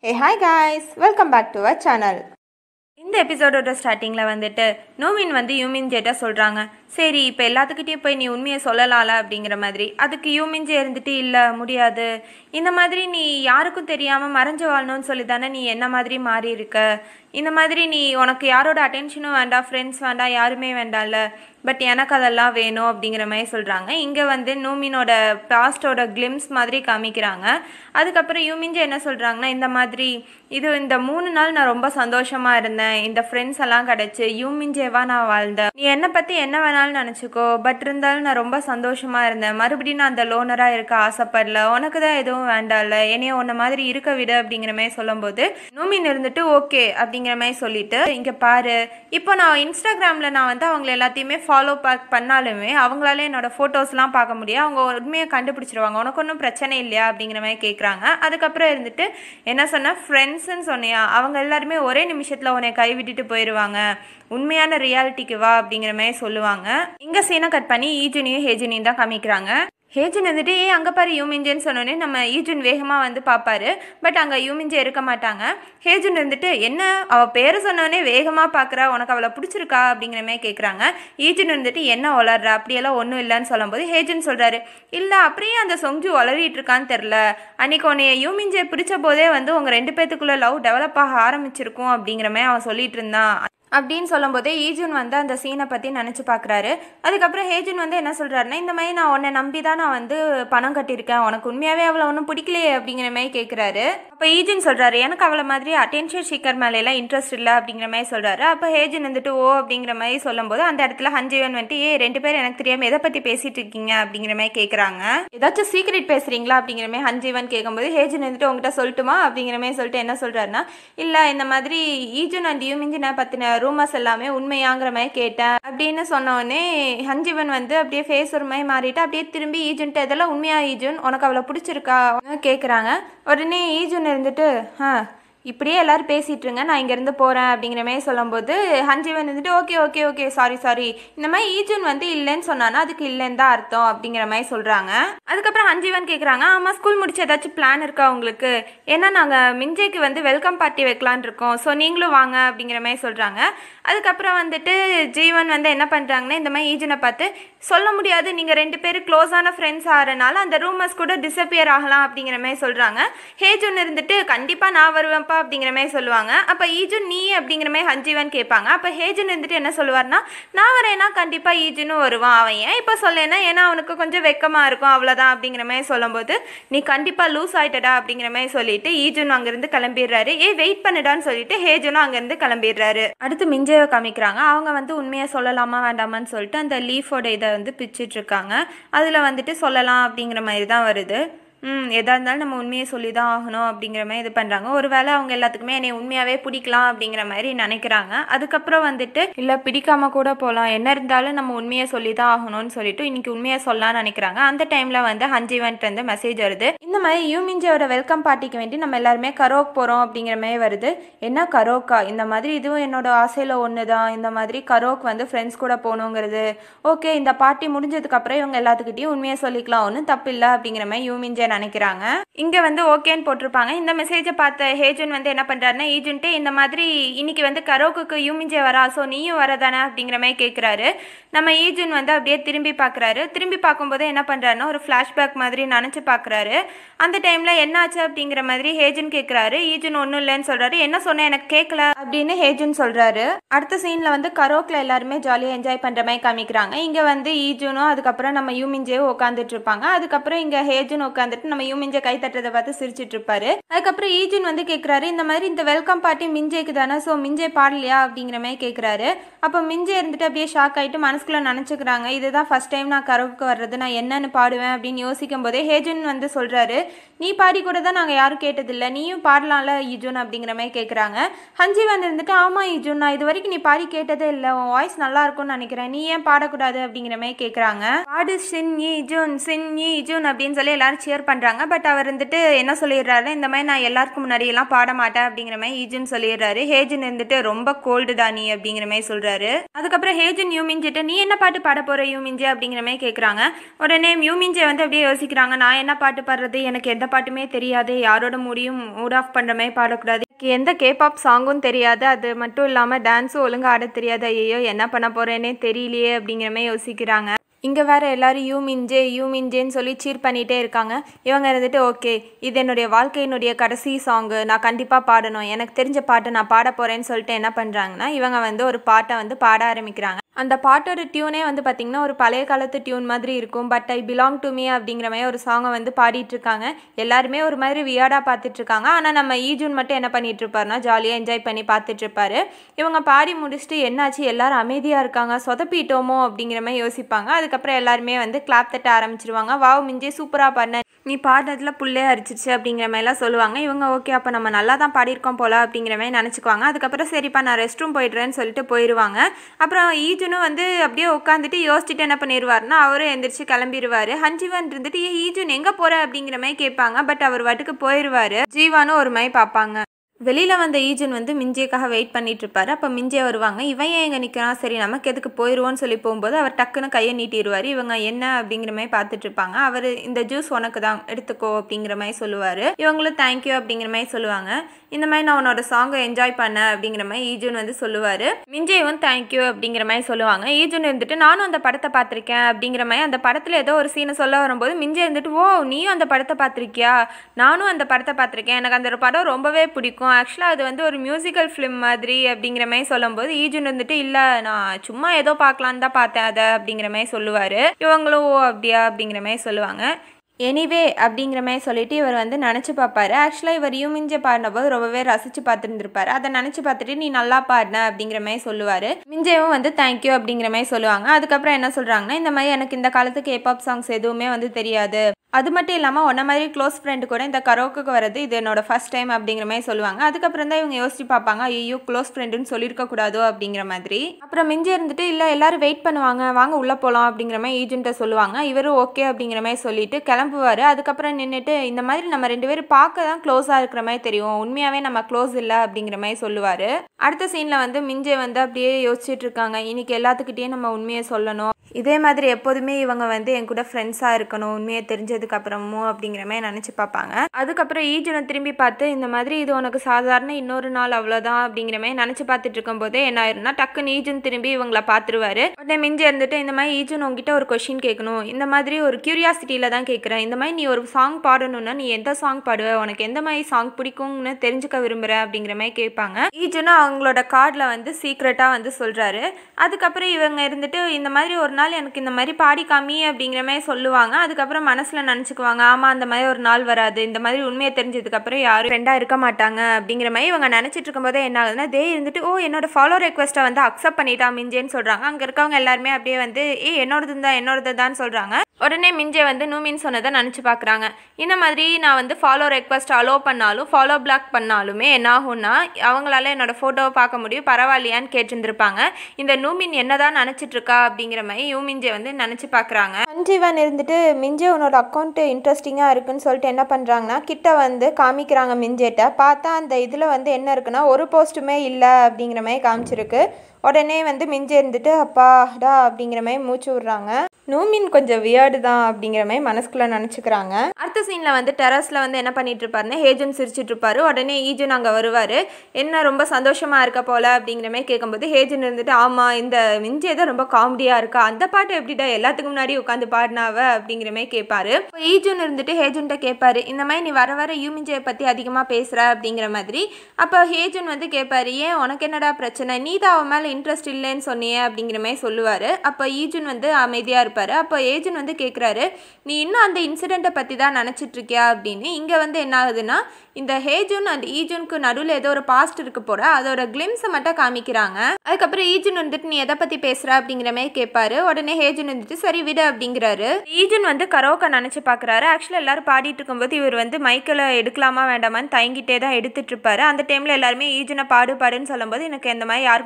A hi guys welcome back to our channel இந்த எபிசோடோட ஸ்டார்டிங்கில் வந்துட்டு நோமின் வந்து யூமின் ஜேட்டா சொல்கிறாங்க சரி இப்போ எல்லாத்துக்கிட்டையும் போய் நீ உண்மையை சொல்லலாம்ல அப்படிங்கிற மாதிரி அதுக்கு யூமின் ஜே இருந்துட்டு இல்லை முடியாது இந்த மாதிரி நீ யாருக்கும் தெரியாமல் மறைஞ்சு வாழணும்னு சொல்லி தானே நீ என்ன மாதிரி மாறி இருக்க இந்த மாதிரி நீ உனக்கு யாரோட அட்டென்ஷனும் வேண்டாம் ஃப்ரெண்ட்ஸ் வேண்டாம் யாருமே வேண்டாம்ல பட் எனக்கு அதெல்லாம் வேணும் அப்படிங்கிற மாதிரி சொல்கிறாங்க இங்கே வந்து நூமினோட பாஸ்டோட கிளிம்ஸ் மாதிரி காமிக்கிறாங்க அதுக்கப்புறம் யூமின்ஜி என்ன சொல்கிறாங்கன்னா இந்த மாதிரி இது இந்த மூணு நாள் நான் ரொம்ப சந்தோஷமாக இருந்தேன் இந்த ஃப்ரெண்ட்ஸ் எல்லாம் கிடச்சி யூமின்ஜேவா நான் வாழ்ந்தேன் நீ என்னை பற்றி என்ன வேணாலும் நினச்சிக்கோ பட் இருந்தாலும் நான் ரொம்ப சந்தோஷமாக இருந்தேன் மறுபடியும் நான் அந்த லோனராக இருக்க ஆசைப்படல உனக்கு தான் எதுவும் வேண்டாம்ல என்னைய உன்ன மாதிரி இருக்க விடு அப்படிங்கிற மாதிரி சொல்லும்போது நூமின் இருந்துட்டு ஓகே அப்படிங்கிற மாதிரி சொல்லிட்டு இங்கே பாரு இப்போ நான் இன்ஸ்டாகிராமில் நான் வந்து அவங்கள எல்லாத்தையுமே ஃபாலோ பேக் பண்ணாலுமே அவங்களால என்னோட ஃபோட்டோஸ்லாம் பார்க்க முடியும் அவங்க உண்மையை கண்டுபிடிச்சிருவாங்க உனக்கு ஒன்றும் பிரச்சனை இல்லையா அப்படிங்கிற மாதிரி கேட்குறாங்க அதுக்கப்புறம் இருந்துட்டு என்ன சொன்ன ஃப்ரெண்ட்ஸ்ன்னு சொன்னியா அவங்க எல்லாருமே ஒரே நிமிஷத்தில் உன்னை கைவிட்டுட்டு போயிடுவாங்க உண்மையான ரியாலிட்டிக்கு வா அப்படிங்கிற மாதிரி சொல்லுவாங்க இங்கே சீனை கட் பண்ணி ஈஜுனியும் ஹேஜுனியும் தான் காமிக்கிறாங்க ஹேஜன் வந்துட்டு ஏ அங்கே பாரு யூமிஞ்சேன்னு சொன்னோன்னே நம்ம ஈஜுன் வேகமாக வந்து பார்ப்பாரு பட் அங்கே யூமிஞ்சே இருக்க மாட்டாங்க ஹேஜுன் இருந்துட்டு என்ன அவள் பேரை சொன்னோடனே வேகமாக பார்க்குறா உனக்கு அவளை பிடிச்சிருக்கா அப்படிங்கிற மாதிரி கேட்குறாங்க ஈஜுன் இருந்துட்டு என்ன வளர்ற அப்படியெல்லாம் ஒன்றும் இல்லைன்னு சொல்லும்போது ஹேஜன் சொல்கிறாரு இல்லை அப்படியே அந்த சொங்ஜு வளரிட்டு இருக்கான்னு தெரில அன்னைக்கு உன்னைய யூமிஞ்சே பிடிச்ச போதே வந்து உங்கள் ரெண்டு பேத்துக்குள்ளே லவ் டெவலப் ஆக ஆரம்பிச்சிருக்கும் அப்படிங்கிற மாதிரி அவன் சொல்லிட்டு இருந்தான் அப்படின்னு சொல்லும்போதே ஈஜுன் வந்து அந்த சீனை பற்றி நினச்சி பார்க்குறாரு அதுக்கப்புறம் ஹேஜுன் வந்து என்ன சொல்கிறாருன்னா இந்த மாதிரி நான் உன்னை நம்பி தான் நான் வந்து பணம் கட்டியிருக்கேன் உனக்கு உண்மையாகவே அவளை ஒன்றும் பிடிக்கலையே அப்படிங்கிற மாதிரி கேட்குறாரு அப்போ ஈஜுன் சொல்கிறாரு எனக்கு அவளை மாதிரி அட்டென்ஷன் சீக்கர் மேலேலாம் இன்ட்ரெஸ்ட் இல்லை அப்படிங்கிற மாதிரி சொல்கிறாரு அப்போ ஹேஜுன் வந்துட்டு ஓ அப்படிங்கிற மாதிரி சொல்லும்போது அந்த இடத்துல ஹஞ்சீவன் வந்துட்டு ஏ ரெண்டு பேரும் எனக்கு தெரியாமல் எதை பற்றி பேசிகிட்டு இருக்கீங்க அப்படிங்கிற மாதிரி கேட்குறாங்க ஏதாச்சும் சீக்ரெட் பேசுகிறீங்களா அப்படிங்கிற மாதிரி ஹஞ்சீவன் கேட்கும்போது ஹேஜுன் வந்துட்டு உங்ககிட்ட சொல்லட்டுமா அப்படிங்கிற மாதிரி சொல்லிட்டு என்ன சொல்கிறாருன்னா இல்லை இந்த மாதிரி ஈஜுன் அண்ட் யூமிஞ்சினை பற்றின ரூமர்ஸ் எல்லாமே உண்மையாங்கிற மாதிரி கேட்டேன் அப்படின்னு சொன்னோடனே ஹஞ்சீவன் வந்து அப்படியே ஃபேஸ் ஒரு மாதிரி மாறிட்டு அப்படியே திரும்பி ஈஜுன்ட்டு இதெல்லாம் உண்மையா ஈஜுன் உனக்கு அவளை பிடிச்சிருக்கா கேட்குறாங்க உடனே ஈஜுன் இருந்துட்டு ஆ இப்படியே எல்லாரும் பேசிட்டு இருங்க நான் இங்கேருந்து போகிறேன் அப்படிங்கிற மாதிரி சொல்லும்போது ஹஞ்சீவன் வந்துட்டு okay okay okay sorry sorry இந்த மாதிரி ஈஜுன் வந்து இல்லைன்னு சொன்னானா அதுக்கு இல்லைன்னு தான் அர்த்தம் அப்படிங்கிற மாதிரி சொல்கிறாங்க அதுக்கப்புறம் ஹஞ்சீவன் கேட்குறாங்க ஆமாம் ஸ்கூல் முடிச்சு ஏதாச்சும் பிளான் இருக்கா உங்களுக்கு ஏன்னா நாங்கள் மிஞ்சைக்கு வந்து வெல்கம் பார்ட்டி வைக்கலான் இருக்கோம் ஸோ நீங்களும் வாங்க அப்படிங்கிற மாதிரி சொல்கிறாங்க அதுக்கப்புறம் வந்துட்டு ஜீவன் வந்து என்ன பண்ணுறாங்கன்னா இந்த மாதிரி ஈஜனை பார்த்து சொல்ல முடியாது நீங்கள் ரெண்டு பேரும் க்ளோஸான ஃப்ரெண்ட்ஸ் ஆகிறனால அந்த ரூமர்ஸ் கூட டிஸப்பியர் ஆகலாம் அப்படிங்கிற மாதிரி சொல்கிறாங்க ஹேஜுன் இருந்துட்டு கண்டிப்பாக நான் வருவேன்ப்பா அப்படிங்கிற மாதிரி சொல்லுவாங்க அப்போ ஈஜுன் நீ அப்படிங்கிற மாதிரி ஹஞ்சீவன் கேட்பாங்க அப்போ ஹேஜுன் இருந்துட்டு என்ன சொல்லுவார்னா நான் வரேன்னா கண்டிப்பாக ஈஜுனும் வருவான் அவன் ஏன் இப்போ சொல்லேன்னா ஏன்னா அவனுக்கு கொஞ்சம் வெக்கமாக இருக்கும் அவ்வளோதான் அப்படிங்கிற மாதிரி சொல்லும்போது நீ கண்டிப்பாக லூஸ் ஆயிட்டடா அப்படிங்கிற மாதிரி சொல்லிட்டு ஈஜுன் அங்கேருந்து கிளம்பிடுறாரு ஏ வெயிட் பண்ணுடான்னு சொல்லிட்டு ஹேஜுனும் அங்கேருந்து கிளம்பிடுறாரு அடுத்து மிஞ்சேவை காமிக்கிறாங்க அவங்க வந்து உண்மையை சொல்லலாமா வேண்டாமான்னு சொல்லிட்டு அந்த லீஃபோட இதை வந்து பிச்சுட்டு இருக்காங்க அதில் வந்துட்டு சொல்லலாம் அப்படிங்கிற மாதிரி தான் வருது ம் எதாக இருந்தாலும் நம்ம உண்மையை சொல்லி தான் ஆகணும் அப்படிங்கிற மாதிரி இது பண்ணுறாங்க ஒருவேளை அவங்க எல்லாத்துக்குமே என்னை உண்மையாகவே பிடிக்கலாம் அப்படிங்கிற மாதிரி நினைக்கிறாங்க அதுக்கப்புறம் வந்துட்டு இல்லை பிடிக்காம கூட போகலாம் என்ன இருந்தாலும் நம்ம உண்மையை சொல்லி தான் ஆகணும்னு சொல்லிட்டு இன்னைக்கு உண்மையை சொல்லலாம்னு நினைக்கிறாங்க அந்த டைமில் வந்து ஹஞ்சிவன்ட்டு வந்து மெசேஜ் வருது இந்த மாதிரி யூமிஞ்சியோட வெல்கம் பார்ட்டிக்கு வேண்டி நம்ம எல்லாருமே கரோக் போகிறோம் அப்படிங்கிற மாதிரி வருது என்ன கரோக்கா இந்த மாதிரி இதுவும் என்னோட ஆசையில் ஒன்று தான் இந்த மாதிரி கரோக் வந்து ஃப்ரெண்ட்ஸ் கூட போகணுங்கிறது ஓகே இந்த பார்ட்டி முடிஞ்சதுக்கப்புறம் இவங்க எல்லாத்துக்கிட்டையும் உண்மையை சொல்லிக்கலாம் ஒன்றும் தப்பு இல்லை அப்படிங்கிற மாதிரி யூமிஞ்சை நினைக்கிறாங்க இங்கே வந்து ஓகேன்னு போட்டிருப்பாங்க இந்த மெசேஜை பார்த்த ஹேஜன் வந்து என்ன பண்ணுறாருன்னா ஏஜென்ட்டு இந்த மாதிரி இன்னைக்கு வந்து கரோக்குக்கு யூமிஞ்சே வரா ஸோ நீயும் வரதானே அப்படிங்கிற மாதிரி கேட்குறாரு நம்ம ஈஜுன் வந்து அப்படியே திரும்பி பார்க்குறாரு திரும்பி பார்க்கும்போது என்ன பண்ணுறாருன்னா ஒரு ஃப்ளாஷ்பேக் மாதிரி நினச்சி பார்க்குறாரு அந்த டைமில் என்னாச்சு அப்படிங்கிற மாதிரி ஹேஜன் கேட்குறாரு ஈஜுன் ஒன்றும் இல்லைன்னு சொல்கிறாரு என்ன சொன்னேன் எனக்கு கேட்கல அப்படின்னு ஹேஜன் சொல்கிறாரு அடுத்த சீனில் வந்து கரோக்கில் எல்லாருமே ஜாலியாக என்ஜாய் பண்ணுற மாதிரி காமிக்கிறாங்க இங்கே வந்து ஈஜுனும் அதுக்கப்புறம் நம்ம யூமிஞ்சேவும் உட்காந்துட்டு இருப்பாங்க அதுக்கப்புறம் இங்கே ஹேஜன் உட்காந்துட்டு நம்ம யூமிஞ்சை கை தட்டுறதை பார்த்து சிரிச்சிட்டு இருப்பாரு அதுக்கப்புறம் ஈஜுன் வந்து கேட்குறாரு இந்த மாதிரி இந்த வெல்கம் பார்ட்டி மிஞ்சேக்கு தானே ஸோ மிஞ்சே பாடலையா அப்படிங்கிற மாதிரி கேட்குறாரு அப்போ மிஞ்சே இருந்துட்டு அப்படியே ஷாக் ஆகிட்டு மனசுக்குள்ளே நினச்சிக்கிறாங்க இதுதான் ஃபர்ஸ்ட் டைம் நான் கரோக்கு வர்றது நான் என்னன்னு பாடுவேன் அப்படின்னு யோசிக்கும் போதே ஹேஜுன் வந்து சொல்கிறாரு நீ பாடி கூட தான் நாங்கள் யாரும் கேட்டதில்லை நீயும் பாடலாம்ல ஈஜுன் அப்படிங்கிற மாதிரி கேட்குறாங்க ஹஞ்சிவன் இருந்துட்டு ஆமாம் ஈஜுன் நான் இது வரைக்கும் நீ பாடி கேட்டதே இல்லை உன் வாய்ஸ் நல்லா இருக்கும்னு நினைக்கிறேன் நீ ஏன் பாடக்கூடாது அப்படிங்கிற மாதிரி கேட்குறாங்க பாடு சின் ஈஜுன் சின் ஈஜுன் அப்படின்னு சொல்லி எல்லாரும் சேர் பண்ணுறாங்க பட் அவர் வந்துட்டு என்ன சொல்லிடுறாரு இந்த மாதிரி நான் எல்லாருக்கும் முன்னாடி எல்லாம் பாட மாட்டேன் அப்படிங்கிற மாதிரி ஈஜுன் சொல்லிடுறாரு ஹேஜன் இருந்துட்டு ரொம்ப கோல்டு தானி அப்படிங்கிற மாதிரி சொல்கிறாரு அதுக்கப்புறம் ஹேஜன் யூமிஞ்சிட்டு நீ என்ன பாட்டு பாட போகிற யூமிஞ்சே அப்படிங்கிற மாதிரி கேட்குறாங்க உடனே யூமிஞ்சே வந்து அப்படியே யோசிக்கிறாங்க நான் என்ன பாட்டு பாடுறது எனக்கு எந்த பாட்டுமே தெரியாது யாரோட முடியும் மூட் ஆஃப் பண்ணுற மாதிரி பாடக்கூடாது எனக்கு எந்த கேபாப் சாங்கும் தெரியாது அது மட்டும் இல்லாமல் டான்ஸும் ஒழுங்காக ஆட தெரியாது ஐயோ என்ன பண்ண போகிறேனே தெரியலையே அப்படிங்கிற மாதிரி யோசிக்கிறாங்க இங்கே வேற எல்லாரும் யூ மிஞ்சே யூ மிஞ்சேன்னு சொல்லி சீர் பண்ணிகிட்டே இருக்காங்க இவங்க இருந்துட்டு ஓகே இது என்னுடைய வாழ்க்கையினுடைய கடைசி சாங்கு நான் கண்டிப்பாக பாடணும் எனக்கு தெரிஞ்ச பாட்டை நான் பாட போகிறேன்னு சொல்லிட்டு என்ன பண்ணுறாங்கன்னா இவங்க வந்து ஒரு பாட்டை வந்து பாட ஆரம்பிக்கிறாங்க அந்த பாட்டோட டியூனே வந்து பார்த்திங்கன்னா ஒரு பழைய காலத்து டியூன் மாதிரி இருக்கும் but I belong to me அப்படிங்கிற மாதிரி ஒரு சாங்கை வந்து பாடிட்டு இருக்காங்க எல்லாருமே ஒரு மாதிரி வியாடாக பார்த்துட்டு இருக்காங்க ஆனால் நம்ம ஈஜூன் மட்டும் என்ன பண்ணிட்டு இருப்பாருன்னா ஜாலியாக என்ஜாய் பண்ணி பார்த்துட்டு இருப்பாரு இவங்க பாடி முடிச்சுட்டு என்னாச்சு எல்லாரும் அமைதியாக இருக்காங்க சொதப்பிட்டோமோ அப்படிங்கிற மாதிரி யோசிப்பாங்க அதுக்கப்புறம் எல்லாருமே வந்து கிளாப் தட்ட ஆரம்பிச்சிருவாங்க வாவ் மிஞ்சே சூப்பராக பாடின நீ பாடினதில் புல்லே அரிச்சிச்சு அப்படிங்கிற மாதிரிலாம் சொல்லுவாங்க இவங்க ஓகே அப்போ நம்ம நல்லா தான் பாடியிருக்கோம் போல அப்படிங்கிற மாதிரி நினச்சிக்குவாங்க அதுக்கப்புறம் சரிப்பா நான் ரெஸ்ட் ரூம் போயிடுறேன்னு சொல்லிட்டு போயிடுவாங்க அப்புறம் ஈஜுனும் வந்து அப்படியே உட்காந்துட்டு யோசிச்சுட்டு என்ன பண்ணிடுவாருன்னா அவரும் எந்திரிச்சு கிளம்பிடுவார் ஹன்ஜீவன் இருந்துட்டு ஏ ஈஜுன் எங்கே போகிற அப்படிங்கிற மாதிரி கேட்பாங்க பட் அவர் வாட்டுக்கு போயிடுவார் ஜீவானும் ஒரு மாதிரி பார்ப்பாங்க வெளியில் வந்த ஈஜன் வந்து மிஞ்சியக்காக வெயிட் பண்ணிட்டு இருப்பாரு அப்போ மிஞ்சிய வருவாங்க இவன் ஏன் எங்கே நிற்கிறான் சரி நமக்கு எதுக்கு போயிடுவோன்னு சொல்லி போகும்போது அவர் டக்குன்னு கையை நீட்டிடுவார் இவங்க என்ன அப்படிங்கிற மாதிரி பார்த்துட்டு இருப்பாங்க அவர் இந்த ஜூஸ் உனக்கு தான் எடுத்துக்கோ அப்படிங்கிற மாதிரி சொல்லுவார் இவங்களும் தேங்க்யூ அப்படிங்கிற மாதிரி சொல்லுவாங்க இந்த மாதிரி நான் உன்னோட சாங்கை என்ஜாய் பண்ணேன் அப்படிங்கிற மாதிரி ஈஜுன் வந்து சொல்லுவார் மிஞ்சேவும் தேங்க்யூ அப்படிங்கிற மாதிரி சொல்லுவாங்க ஈஜுன் இருந்துட்டு நானும் அந்த படத்தை பார்த்துருக்கேன் அப்படிங்கிற மாதிரி அந்த படத்தில் ஏதோ ஒரு சீனை சொல்ல வரும்போது மிஞ்சே இருந்துட்டு ஓ நீயும் அந்த படத்தை பார்த்துருக்கியா நானும் அந்த படத்தை பார்த்துருக்கேன் எனக்கு அந்த படம் ரொம்பவே பிடிக்கும் ஆக்சுவலாக அது வந்து ஒரு மியூசிக்கல் ஃபிலிம் மாதிரி அப்படிங்கிற மாதிரி சொல்லும்போது ஈஜுன் வந்துட்டு இல்லை நான் சும்மா ஏதோ பார்க்கலான்னு தான் பார்த்தேன் அதை அப்படிங்கிற மாதிரி சொல்லுவார் இவங்களும் ஓ அப்படியா அப்படிங்கிற மாதிரி சொல்லுவாங்க எனிவே அப்படிங்கிற மாதிரி சொல்லிட்டு இவர் வந்து நினச்சி பார்ப்பாரு ஆக்சுவலாக இவர் யூமிஞ்ச பாடினபோது ரொம்பவே ரசித்து பார்த்துருந்துருப்பாரு அதை நினச்சி பார்த்துட்டு நீ நல்லா பாடின அப்படிங்கிற மாதிரி சொல்லுவார் மிஞ்சேவும் வந்து தேங்க்யூ அப்படிங்கிற மாதிரி சொல்லுவாங்க அதுக்கப்புறம் என்ன சொல்கிறாங்கன்னா இந்த மாதிரி எனக்கு இந்த காலத்து கேபாப் சாங்ஸ் எதுவுமே வந்து தெரியாது அது மட்டும் இல்லாமல் உன்ன மாதிரி க்ளோஸ் ஃப்ரெண்டு கூட இந்த கரோக்குக்கு வரது இது என்னோட ஃபர்ஸ்ட் டைம் அப்படிங்கிற மாதிரி சொல்லுவாங்க அதுக்கப்புறம் தான் இவங்க யோசிச்சு பார்ப்பாங்க ஐயோ க்ளோஸ் ஃப்ரெண்டுன்னு சொல்லியிருக்க கூடாதோ அப்படிங்கிற மாதிரி அப்புறம் மிஞ்சி இருந்துட்டு இல்லை எல்லாரும் வெயிட் பண்ணுவாங்க வாங்க உள்ளே போகலாம் அப்படிங்கிற மாதிரி ஏஜென்ட்டை சொல்லுவாங்க இவரும் ஓகே அப்படிங்கிற மாதிரி சொல்லிட்டு கிளம்புவார் அதுக்கப்புறம் நின்றுட்டு இந்த மாதிரி நம்ம ரெண்டு பேரும் பார்க்க தான் க்ளோஸாக இருக்கிற மாதிரி தெரியும் உண்மையாகவே நம்ம க்ளோஸ் இல்லை அப்படிங்கிற மாதிரி சொல்லுவார் அடுத்த சீனில் வந்து மிஞ்சே வந்து அப்படியே யோசிச்சுட்டு இருக்காங்க இன்னைக்கு எல்லாத்துக்கிட்டேயும் நம்ம உண்மையை சொல்லணும் இதே மாதிரி எப்போதுமே இவங்க வந்து என் கூட ஃப்ரெண்ட்ஸாக இருக்கணும் உண்மையை தெரிஞ்சதுக்கு அப்புறமும் அப்படிங்கிற மாதிரி நினச்சி பார்ப்பாங்க அதுக்கப்புறம் ஈஜனை திரும்பி பார்த்து இந்த மாதிரி இது உனக்கு சாதாரண இன்னொரு நாள் அவ்வளோதான் அப்படிங்கிற மாதிரி நினச்சி பார்த்துட்டு இருக்கும்போதே என்ன ஆயிரும்னா டக்குன்னு ஈஜன் திரும்பி இவங்கள பார்த்துருவாரு உடனே மிஞ்சி இருந்துட்டு இந்த மாதிரி ஈஜன் உங்ககிட்ட ஒரு கொஷின் கேட்கணும் இந்த மாதிரி ஒரு கியூரியாசிட்டியில் தான் கேட்குறேன் இந்த மாதிரி நீ ஒரு சாங் பாடணும்னா நீ எந்த சாங் பாடுவ உனக்கு எந்த மாதிரி சாங் பிடிக்கும்னு தெரிஞ்சுக்க விரும்புகிற அப்படிங்கிற மாதிரி கேட்பாங்க ஈஜனும் அவங்களோட கார்டில் வந்து சீக்ரெட்டாக வந்து சொல்கிறாரு அதுக்கப்புறம் இவங்க இருந்துட்டு இந்த மாதிரி ஒரு நாள் எனக்கு இந்த மாதிரி பாடி காமி அப்படிங்கிற மாதிரி சொல்லுவாங்க அதுக்கப்புறம் மனசில் நினச்சிக்குவாங்க ஆமாம் அந்த மாதிரி ஒரு நாள் வராது இந்த மாதிரி உண்மையை தெரிஞ்சதுக்கப்புறம் யாரும் ஃப்ரெண்டாக இருக்க மாட்டாங்க அப்படிங்கிற மாதிரி இவங்க நினச்சிட்டு இருக்கும்போதே என்ன ஆகுதுன்னா தே இருந்துட்டு ஓ என்னோட ஃபாலோ ரெக்வஸ்ட்டை வந்து அக்செப்ட் பண்ணிட்டா மிஞ்சேன்னு சொல்கிறாங்க அங்கே இருக்கவங்க எல்லாருமே அப்படியே வந்து ஏ என்னோடது தான் என்னோடது தான் சொல்கிறாங்க உடனே மிஞ்சே வந்து நூமின் சொன்னதை நினச்சி பார்க்குறாங்க இந்த மாதிரி நான் வந்து ஃபாலோ ரெக்வஸ்ட் அலோ பண்ணாலும் ஃபாலோ பிளாக் பண்ணாலுமே என்ன ஆகும்னா அவங்களால என்னோட ஃபோட்டோவை பார்க்க முடியும் பரவாயில்லையான்னு கேட்டிருந்துருப்பாங்க இந்த நூமின் என்னதான் நினச்சிட்டு இருக்கா அப்படிங்கிற மாதிரி யூமிஞ்சே வந்து நினச்சி பார்க்குறாங்க சஞ்சீவன் இருந்துட்டு மிஞ்சே உன்னோட அக்கௌண்ட் இன்ட்ரெஸ்டிங்காக இருக்குன்னு சொல்லிட்டு என்ன பண்ணுறாங்கன்னா கிட்ட வந்து காமிக்கிறாங்க மிஞ்சேட்ட பார்த்தா அந்த இதில் வந்து என்ன இருக்குன்னா ஒரு போஸ்ட்டுமே இல்லை அப்படிங்கிற மாதிரி காமிச்சிருக்கு உடனே வந்து மிஞ்சி இருந்துட்டு அப்பாடா அப்படிங்கிற மாதிரி மூச்சு விட்றாங்க நூமின் கொஞ்சம் வியர்டு தான் அப்படிங்கிற மாதிரி மனசுக்குள்ளே நினச்சிக்கிறாங்க அடுத்த சீனில் வந்து டெரஸில் வந்து என்ன பண்ணிட்டு இருப்பாருன்னா ஹேஜன் சிரிச்சிட்டு இருப்பாரு உடனே ஈஜன் அங்கே வருவார் என்ன ரொம்ப சந்தோஷமாக இருக்க போல அப்படிங்கிற மாதிரி கேட்கும்போது ஹேஜன் இருந்துட்டு ஆமாம் இந்த மிஞ்சி தான் ரொம்ப காமெடியாக இருக்கா அந்த பாட்டு எப்படிடா எல்லாத்துக்கும் முன்னாடி உட்காந்து பாடினாவ அப்படிங்கிற மாதிரி கேட்பாரு இப்போ ஈஜன் இருந்துட்டு ஹேஜன்ட்ட கேட்பாரு இந்த மாதிரி நீ வர வர யூமிஞ்சியை பற்றி அதிகமாக பேசுகிற அப்படிங்கிற மாதிரி அப்போ ஹேஜன் வந்து கேட்பாரு ஏன் உனக்கு என்னடா பிரச்சனை நீ தான் அவன் மேலே இன்ட்ரெஸ்ட் இல்லைன்னு சொன்னியே அப்படிங்கிற மாதிரி சொல்லுவார் அப்போ ஈஜன் வந்து அமைதியாக இருப்பார் அப்போ ஏஜன் வந்து கேட்குறாரு நீ இன்னும் அந்த இன்சிடெண்ட்டை பற்றி தான் நினச்சிட்டு இருக்கியா அப்படின்னு இங்கே வந்து என்ன ஆகுதுன்னா இந்த ஹேஜுன் அண்ட் ஈஜுனுக்கு நடுவில் ஏதோ ஒரு பாஸ்ட் இருக்கு போல அதோட கிளிம்ஸை மட்டும் காமிக்கிறாங்க அதுக்கப்புறம் ஈஜுன் வந்துட்டு நீ எதை பற்றி பேசுகிற அப்படிங்கிற மாதிரி கேட்பாரு உடனே ஹேஜுன் வந்துட்டு சரி விடு அப்படிங்கிறாரு ஈஜுன் வந்து கரோக்கை நினச்சி பார்க்குறாரு ஆக்சுவலாக எல்லாரும் பாடிட்டு இருக்கும்போது இவர் வந்து மைக்கில் எடுக்கலாமா வேண்டாமான்னு தயங்கிட்டே தான் எடுத்துட்டு இருப்பாரு அந்த டைமில் எல்லாருமே ஈஜுனை பாடு பாடுன்னு சொல்லும்போது எனக்கு இந்த மாதிரி யாருக்கு முன்னாடி பாட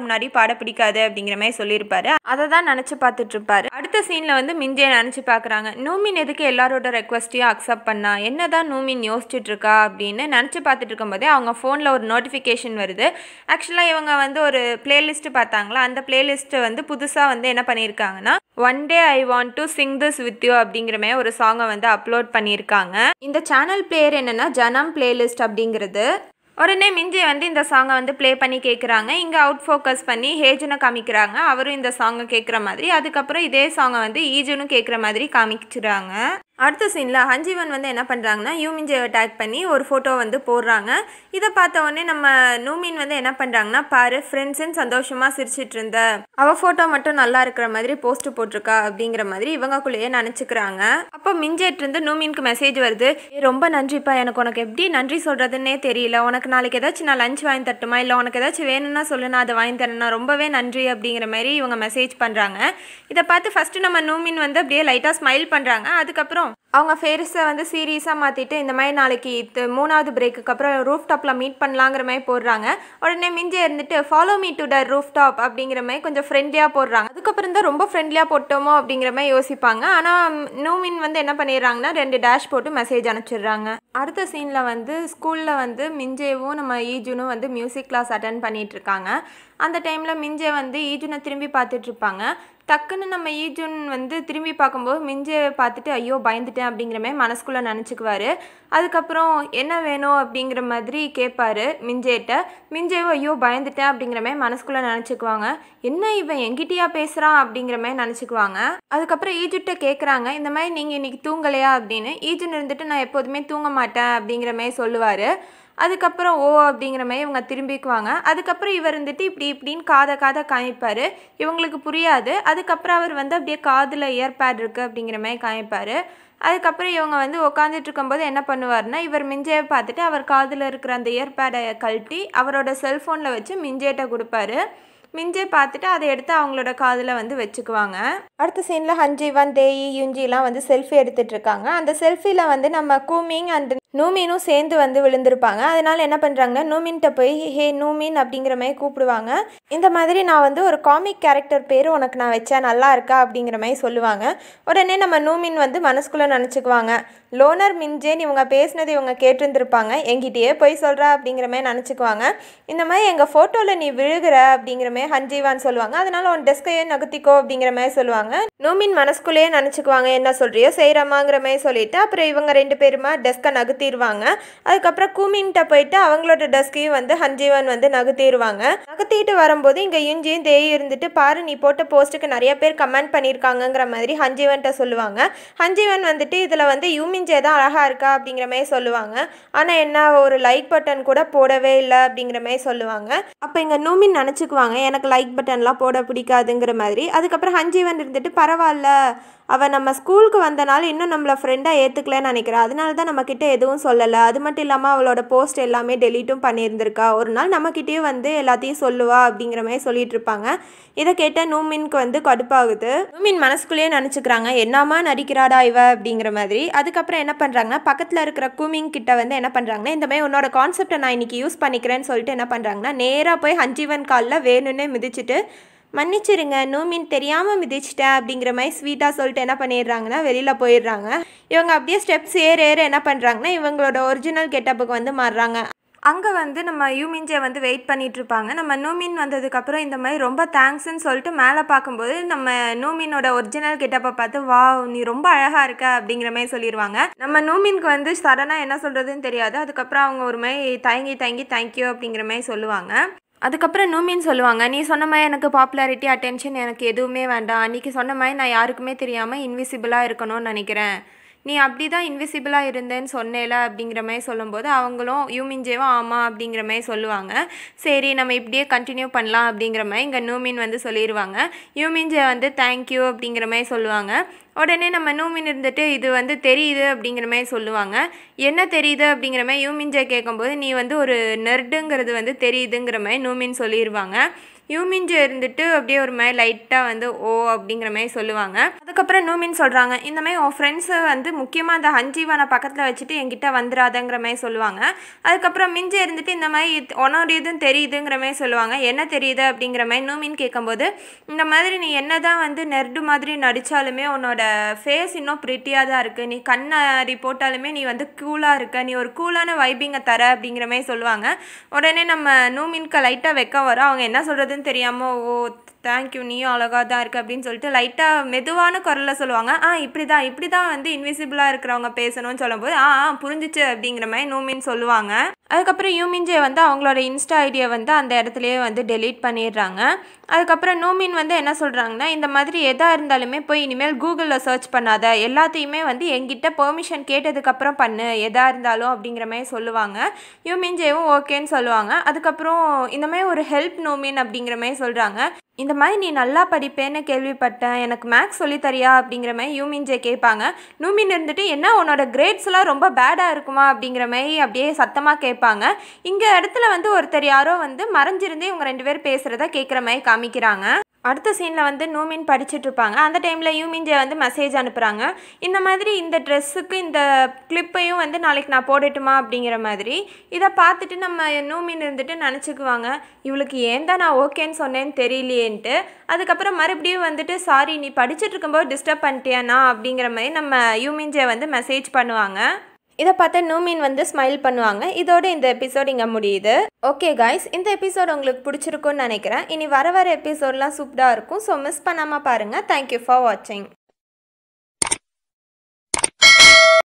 பாட பிடிக்காது அப்படிங்கிற மாதிரி சொல்லியிருப்பாரு அதை தான் நினச்சி பார்த்துட்டு இருப்பாரு அடுத்த சீனில் வந்து மிஞ்சே நினச்சி பார்க்குறாங்க நூமின் எதுக்கு எல்லாரோட ரெக்வஸ்ட்டையும் அக்செப்ட் பண்ணா என்னதான் நூமின் யோசிச்சுட்டு இருக்கா அப்படின்னு நினச்சி பார்த்துட்டு இருக்கும்போதே அவங்க ஃபோனில் ஒரு நோட்டிஃபிகேஷன் வருது ஆக்சுவலாக இவங்க வந்து ஒரு பிளேலிஸ்ட்டு பார்த்தாங்களா அந்த பிளேலிஸ்ட்டை வந்து புதுசாக வந்து என்ன பண்ணியிருக்காங்கன்னா one day I want to sing this with you அப்படிங்கிற மாதிரி ஒரு சாங்கை வந்து அப்லோட் பண்ணியிருக்காங்க இந்த சேனல் பிளேயர் என்னென்னா ஜனம் பிளேலிஸ்ட் அப்படிங்கிறது உடனே மிஞ்சி வந்து இந்த சாங்கை வந்து ப்ளே பண்ணி கேட்குறாங்க இங்கே அவுட் ஃபோக்கஸ் பண்ணி ஹேஜனை காமிக்கிறாங்க அவரும் இந்த சாங்கை கேட்குற மாதிரி அதுக்கப்புறம் இதே சாங்கை வந்து ஈஜனும் கேட்குற மாதிரி காமிச்சிடுறாங்க அடுத்த சீனில் ஹஞ்சிவன் வந்து என்ன பண்ணுறாங்கன்னா யூமின்ஜேவை டேக் பண்ணி ஒரு ஃபோட்டோ வந்து போடுறாங்க இதை பார்த்த உடனே நம்ம நூமின் வந்து என்ன பண்ணுறாங்கன்னா பாரு ஃப்ரெண்ட்ஸுன்னு சந்தோஷமாக சிரிச்சிட்டு இருந்த அவள் ஃபோட்டோ மட்டும் நல்லா இருக்கிற மாதிரி போஸ்ட் போட்டிருக்கா அப்படிங்கிற மாதிரி இவங்கக்குள்ளேயே நினச்சிக்கிறாங்க அப்போ மிஞ்சேட் இருந்து நூமின்க்கு மெசேஜ் வருது "ஏய், ரொம்ப நன்றிப்பா எனக்கு உனக்கு எப்படி நன்றி சொல்கிறதுன்னே தெரியல உனக்கு நாளைக்கு ஏதாச்சும் நான் லஞ்ச் வாங்கி தட்டுமா இல்லை உனக்கு ஏதாச்சும் வேணும்னா சொல்லு நான் அதை வாங்கி தரேன்னா ரொம்பவே நன்றி அப்படிங்கிற மாதிரி இவங்க மெசேஜ் பண்ணுறாங்க இதை பார்த்து ஃபஸ்ட்டு நம்ம நூமின் வந்து அப்படியே லைட்டாக ஸ்மைல் பண்ணுறாங்க அதுக்கப்புறம் அவங்க ஃபேஸை வந்து சீரியஸாக மாற்றிட்டு இந்த மாதிரி நாளைக்கு இது மூணாவது பிரேக்குக்கு அப்புறம் ரூஃப் டாப்பில் மீட் பண்ணலாங்கிற மாதிரி போடுறாங்க உடனே மிஞ்சே இருந்துட்டு follow me to the roof top அப்படிங்கிற மாதிரி கொஞ்சம் ஃப்ரெண்ட்லியாக போடுறாங்க அதுக்கப்புறம் தான் ரொம்ப ஃப்ரெண்ட்லியாக போட்டோமோ அப்படிங்கிற மாதிரி யோசிப்பாங்க ஆனால் நூமின் வந்து என்ன பண்ணிடுறாங்கன்னா ரெண்டு டேஷ் போட்டு மெசேஜ் அனுப்பிச்சிடுறாங்க அடுத்த சீனில் வந்து ஸ்கூலில் வந்து மிஞ்சேவும் நம்ம ஈஜுனும் வந்து மியூசிக் கிளாஸ் அட்டன் பண்ணிட்டு இருக்காங்க அந்த டைமில் மிஞ்சே வந்து ஈஜுனை திரும்பி பார்த்துட்டு இருப்பாங்க டக்குன்னு நம்ம ஈஜுன் வந்து திரும்பி பார்க்கும்போது மிஞ்சே பார்த்துட்டு ஐயோ பயந்துட்டேன் அப்படிங்கிற மாதிரி மனசுக்குள்ளே நினச்சிக்குவாரு அதுக்கப்புறம் என்ன வேணும் அப்படிங்கிற மாதிரி கேட்பாரு மிஞ்சேட்ட மிஞ்சேவும் ஐயோ பயந்துட்டேன் அப்படிங்கிற மாதிரி மனசுக்குள்ளே நினச்சிக்குவாங்க என்ன இவன் எங்கிட்டயா பேசுகிறான் அப்படிங்கிற மாதிரி நினச்சிக்குவாங்க அதுக்கப்புறம் ஈஜுட்ட கேட்குறாங்க இந்த மாதிரி நீங்கள் இன்னைக்கு தூங்கலையா அப்படின்னு ஈஜுன் இருந்துட்டு நான் எப்போதுமே தூங்க மாட்டேன் அப்படிங்கிற மாதிரி சொல்லுவார் அதுக்கப்புறம் ஓ அப்படிங்கிற மாதிரி இவங்க திரும்பிக்குவாங்க அதுக்கப்புறம் இவர் இருந்துட்டு இப்படி இப்படின்னு காதை காதை காமிப்பார் இவங்களுக்கு புரியாது அதுக்கப்புறம் அவர் வந்து அப்படியே காதில் இயர்பேட் இருக்குது அப்படிங்கிற மாதிரி காமிப்பார் அதுக்கப்புறம் இவங்க வந்து உட்காந்துட்டு இருக்கும்போது என்ன பண்ணுவார்னா இவர் மிஞ்சையை பார்த்துட்டு அவர் காதில் இருக்கிற அந்த இயர்பேடை கழட்டி அவரோட செல்ஃபோனில் வச்சு மிஞ்சேட்ட கொடுப்பாரு மிஞ்சே பார்த்துட்டு அதை எடுத்து அவங்களோட காதில் வந்து வச்சுக்குவாங்க அடுத்த சீனில் ஹஞ்சிவன் தேயி யுஞ்சிலாம் வந்து செல்ஃபி எடுத்துட்டு இருக்காங்க அந்த செல்ஃபியில் வந்து நம்ம கூமிங் அண்ட் நூமீனும் சேர்ந்து வந்து விழுந்திருப்பாங்க அதனால என்ன பண்ணுறாங்கன்னா நூமின்கிட்ட போய் ஹே நூமின் அப்படிங்கிற மாதிரி கூப்பிடுவாங்க இந்த மாதிரி நான் வந்து ஒரு காமிக் கேரக்டர் பேர் உனக்கு நான் வச்சேன் நல்லா இருக்கா அப்படிங்கிற மாதிரி சொல்லுவாங்க உடனே நம்ம நூமின் வந்து மனசுக்குள்ளே நினச்சிக்குவாங்க லோனர் மின்ஜேன் இவங்க பேசினது இவங்க கேட்டிருந்திருப்பாங்க என்கிட்டயே போய் சொல்கிறா அப்படிங்கிற மாதிரி நினச்சிக்குவாங்க இந்த மாதிரி எங்கள் ஃபோட்டோவில் நீ விழுகிற அப்படிங்கிற மாதிரி ஹஞ்சிவான்னு சொல்லுவாங்க அதனால உன் டெஸ்கையே நகர்த்திக்கோ அப்படிங்கிற மாதிரி சொல்லுவாங்க நூமின் மனசுக்குள்ளேயே நினச்சிக்குவாங்க என்ன சொல்கிறியோ செய்கிறமாங்கிற மாதிரி சொல்லிட்டு அப்புறம் இவங்க ரெண்டு பேருமா டெஸ்கை நகர்த்திடுவாங்க அதுக்கப்புறம் கூமின்கிட்ட போயிட்டு அவங்களோட டெஸ்கையும் வந்து ஹஞ்சிவன் வந்து நகர்த்திடுவாங்க நகர்த்திட்டு வரும்போது இங்கே யுஞ்சியும் தேய் இருந்துட்டு பாரு நீ போட்ட போஸ்ட்டுக்கு நிறைய பேர் கமெண்ட் பண்ணியிருக்காங்கங்கிற மாதிரி ஹஞ்சிவன்கிட்ட சொல்லுவாங்க ஹஞ்சிவன் வந்துட்டு இதில் வந்து யூமின்ஜே தான் அழகாக இருக்கா அப்படிங்கிற மாதிரி சொல்லுவாங்க ஆனால் என்ன ஒரு லைக் பட்டன் கூட போடவே இல்லை அப்படிங்கிற மாதிரி சொல்லுவாங்க அப்போ இங்கே நூமின் நினச்சிக்குவாங்க எனக்கு லைக் பட்டன்லாம் போட பிடிக்காதுங்கிற மாதிரி அதுக்கப்புறம் ஹஞ்சிவன் இருந்துட்டு பரவாயில்ல அவள் நம்ம ஸ்கூலுக்கு வந்தனால இன்னும் நம்மளை ஃப்ரெண்டாக ஏற்றுக்கலன்னு நினைக்கிறேன் அதனால தான் நம்மக்கிட்ட எதுவும் சொல்லலை அது மட்டும் இல்லாமல் அவளோட போஸ்ட் எல்லாமே டெலீட்டும் பண்ணியிருந்திருக்கா ஒரு நாள் நம்மக்கிட்டேயும் வந்து எல்லாத்தையும் சொல்லுவா அப்படிங்கிற மாதிரி சொல்லிட்டு இருப்பாங்க இதை கேட்ட நூமின்க்கு வந்து கடுப்பாகுது நூமின் மனசுக்குள்ளேயே நினச்சிக்கிறாங்க என்னம்மா நடிக்கிறாடா இவ அப்படிங்கிற மாதிரி அதுக்கப்புறம் என்ன பண்ணுறாங்கன்னா பக்கத்தில் இருக்கிற கூமிங் கிட்ட வந்து என்ன பண்ணுறாங்கன்னா இந்த மாதிரி உன்னோட கான்செப்டை நான் இன்னைக்கு யூஸ் பண்ணிக்கிறேன்னு சொல்லிட்டு என்ன பண்ணுறாங்கன்னா நேராக போய் ஹஞ்சிவன் காலில் வேணும்னே மிதிச்சிட்டு மன்னிச்சிருங்க நூமின் தெரியாமல் மிதிச்சிட்டேன் அப்படிங்கிற மாதிரி ஸ்வீட்டாக சொல்லிட்டு என்ன பண்ணிடுறாங்கன்னா வெளியில் போயிடுறாங்க இவங்க அப்படியே ஸ்டெப்ஸ் ஏற ஏற என்ன பண்ணுறாங்கன்னா இவங்களோட ஒரிஜினல் கெட்டப்புக்கு வந்து மாறுறாங்க அங்கே வந்து நம்ம யூமின்ஜே வந்து வெயிட் பண்ணிட்டு இருப்பாங்க நம்ம நூமின் வந்ததுக்கப்புறம் இந்த மாதிரி ரொம்ப தேங்க்ஸ்ன்னு சொல்லிட்டு மேலே பார்க்கும்போது நம்ம நூமினோட ஒரிஜினல் கெட்டப்பை பார்த்து வா நீ ரொம்ப அழகாக இருக்க அப்படிங்கிற மாதிரி சொல்லிடுவாங்க நம்ம நூமின்க்கு வந்து சடனாக என்ன சொல்கிறதுன்னு தெரியாது அதுக்கப்புறம் அவங்க ஒரு மாதிரி தயங்கி தயங்கி தேங்க்யூ அப்படிங்கிற மாதிரி சொல்லுவாங்க அதுக்கப்புறம் நூமின் சொல்லுவாங்க நீ சொன்ன மாதிரி எனக்கு பாப்புலாரிட்டி அட்டென்ஷன் எனக்கு எதுவுமே வேண்டாம் அன்றைக்கி சொன்ன மாதிரி நான் யாருக்குமே தெரியாமல் இன்விசிபிளாக இருக்கணும்னு நினைக்கிறேன் நீ அப்படி தான் இன்விசிபிளாக இருந்தேன்னு சொன்னேல அப்படிங்கிற மாதிரி சொல்லும்போது அவங்களும் யூமின்ஜேவும் ஆமாம் அப்படிங்கிற மாதிரி சொல்லுவாங்க சரி நம்ம இப்படியே கண்டினியூ பண்ணலாம் அப்படிங்கிற மாதிரி இங்கே நூமின் வந்து சொல்லிடுவாங்க யூமின்ஜே வந்து தேங்க்யூ அப்படிங்கிற மாதிரி சொல்லுவாங்க உடனே நம்ம நூமின் இருந்துட்டு இது வந்து தெரியுது அப்படிங்கிற மாதிரி சொல்லுவாங்க என்ன தெரியுது அப்படிங்கிற மாதிரி யூமின்ஜே கேட்கும்போது நீ வந்து ஒரு நெர்டுங்கிறது வந்து தெரியுதுங்கிற மாதிரி நூமின் சொல்லிடுவாங்க யூமின்ஜி இருந்துட்டு அப்படியே ஒரு மாதிரி லைட்டாக வந்து ஓ அப்படிங்கிற மாதிரி சொல்லுவாங்க அதுக்கப்புறம் நூமின் சொல்கிறாங்க இந்த மாதிரி உன் ஃப்ரெண்ட்ஸை வந்து முக்கியமாக அந்த ஹஞ்சீவானை பக்கத்தில் வச்சுட்டு என்கிட்ட வந்துடாதங்கிற மாதிரி சொல்லுவாங்க அதுக்கப்புறம் மிஞ்சி இருந்துட்டு இந்த மாதிரி இது- உன்னோட இதுவும் தெரியுதுங்கிற மாதிரி சொல்லுவாங்க என்ன தெரியுது அப்படிங்கிற மாதிரி நூமின் கேட்கும்போது இந்த மாதிரி நீ என்ன தான் வந்து நெர்டு மாதிரி நடித்தாலுமே உன்னோட ஃபேஸ் இன்னும் ப்ரிட்டியாக தான் இருக்குது நீ கண்ணாடி போட்டாலுமே நீ வந்து கூலாக இருக்க நீ ஒரு கூலான வைபிங்கை தர அப்படிங்கிற மாதிரி சொல்லுவாங்க உடனே நம்ம நூமின்க்கு லைட்டாக வெக்க வரும் அவங்க என்ன சொல்கிறதுன்னு தெரியாமல் ஓ தேங்க்யூ நீயும் அழகாக தான் இருக்கு அப்படின்னு சொல்லிட்டு லைட்டாக மெதுவான குரலில் சொல்லுவாங்க ஆ இப்படி தான் இப்படி தான் வந்து இன்விசிபிளாக இருக்கிறவங்க பேசணும்னு சொல்லும்போது ஆ ஆ புரிஞ்சிச்சு அப்படிங்கிற மாதிரி நூமின் சொல்லுவாங்க அதுக்கப்புறம் யூமின்ஜே வந்து அவங்களோட இன்ஸ்டா ஐடியை வந்து அந்த இடத்துலையே வந்து டெலீட் பண்ணிடுறாங்க அதுக்கப்புறம் நூமின் வந்து என்ன சொல்கிறாங்கன்னா இந்த மாதிரி எதாக இருந்தாலுமே போய் இனிமேல் கூகுளில் சர்ச் பண்ணாத எல்லாத்தையுமே வந்து என்கிட்ட பெர்மிஷன் கேட்டதுக்கப்புறம் பண்ணு எதாக இருந்தாலும் அப்படிங்கிற மாதிரி சொல்லுவாங்க யூமின்ஜேவும் ஓகேன்னு சொல்லுவாங்க அதுக்கப்புறம் இந்த மாதிரி ஒரு ஹெல்ப் நூமின் அப்படிங்கிற மாதிரி சொல்கிறாங்க இந்த மாதிரி நீ நல்லா படிப்பேன்னு கேள்விப்பட்டேன் எனக்கு மேக்ஸ் சொல்லித் தரியா அப்படிங்கிற மாதிரி யூமின்ஜே கேட்பாங்க நூமின் இருந்துட்டு என்ன உன்னோட கிரேட்ஸ்லாம் ரொம்ப பேடாக இருக்குமா அப்படிங்கிற மாதிரி அப்படியே சத்தமாக கேட்பாங்க இங்கே இடத்துல வந்து ஒருத்தர் யாரோ வந்து மறைஞ்சிருந்தே இவங்க ரெண்டு பேர் பேசுகிறத கேட்குற மாதிரி காமிக்கிறாங்க அடுத்த சீனில் வந்து நூமின் படிச்சுட்டு இருப்பாங்க அந்த டைமில் யூமின்ஜே வந்து மெசேஜ் அனுப்புகிறாங்க இந்த மாதிரி இந்த ட்ரெஸ்ஸுக்கு இந்த கிளிப்பையும் வந்து நாளைக்கு நான் போடட்டுமா அப்படிங்கிற மாதிரி இதை பார்த்துட்டு நம்ம நூமின் இருந்துட்டு நினச்சிக்குவாங்க இவளுக்கு ஏன் தான் நான் ஓகேன்னு சொன்னேன்னு தெரியலையேன்ட்டு அதுக்கப்புறம் மறுபடியும் வந்துட்டு சாரி நீ படிச்சுட்டு இருக்கும்போது டிஸ்டர்ப் பண்ணிட்டியாண்ணா அப்படிங்கிற மாதிரி நம்ம யூமின்ஜே வந்து மெசேஜ் பண்ணுவாங்க இதை பார்த்து நூமின் வந்து ஸ்மைல் பண்ணுவாங்க இதோட இந்த எபிசோட் இங்கே முடியுது ஓகே காய்ஸ் இந்த எபிசோட் உங்களுக்கு பிடிச்சிருக்குன்னு நினைக்கிறேன் இனி வர வர எபிசோட்லாம் சூப்பராக இருக்கும் ஸோ மிஸ் பண்ணாமல் பாருங்கள் தேங்க்யூ ஃபார் வாட்சிங்